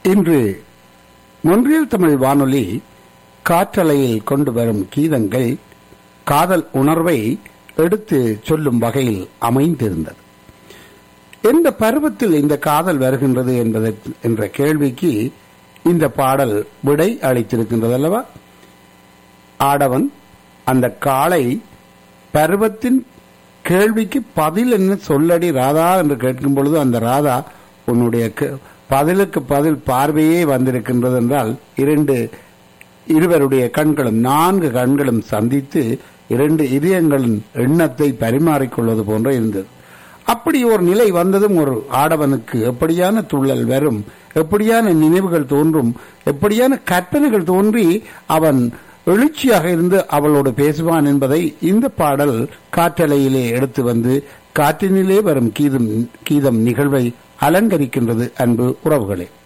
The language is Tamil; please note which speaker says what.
Speaker 1: இன்று மொன்றியல் தமிழ் வானொலி காற்றலையில் கொண்டு வரும் கீதங்கள் காதல் உணர்வை எடுத்து சொல்லும் வகையில் அமைந்திருந்தது எந்த பருவத்தில் இந்த காதல் வருகின்றது என்பதற்கு என்ற கேள்விக்கு இந்த பாடல் விடை அளித்திருக்கின்றது அல்லவா ஆடவன் அந்த காளை பருவத்தின் கேள்விக்கு பதில் என்ன சொல்லடி ராதா என்று கேட்கும் பொழுது அந்த ராதா உன்னுடைய கே- பதிலுக்கு பதில் பார்வையே வந்திருக்கின்றது என்றால் இரண்டு இருவருடைய கண்களும் நான்கு கண்களும் சந்தித்து இரண்டு இதயங்களின் எண்ணத்தை பரிமாறிக்கொள்வது போன்ற இருந்தது அப்படி ஒரு நிலை வந்ததும் ஒரு ஆடவனுக்கு எப்படியான துள்ளல் வரும் எப்படியான நினைவுகள் தோன்றும் எப்படியான கற்பனைகள் தோன்றி அவன் எழுச்சியாக இருந்து அவளோடு பேசுவான் என்பதை இந்த பாடல் காற்றலையிலே எடுத்து வந்து காற்றினிலே வரும் கீதம் கீதம் நிகழ்வை அலங்கரிக்கின்றது அன்பு உறவுகளே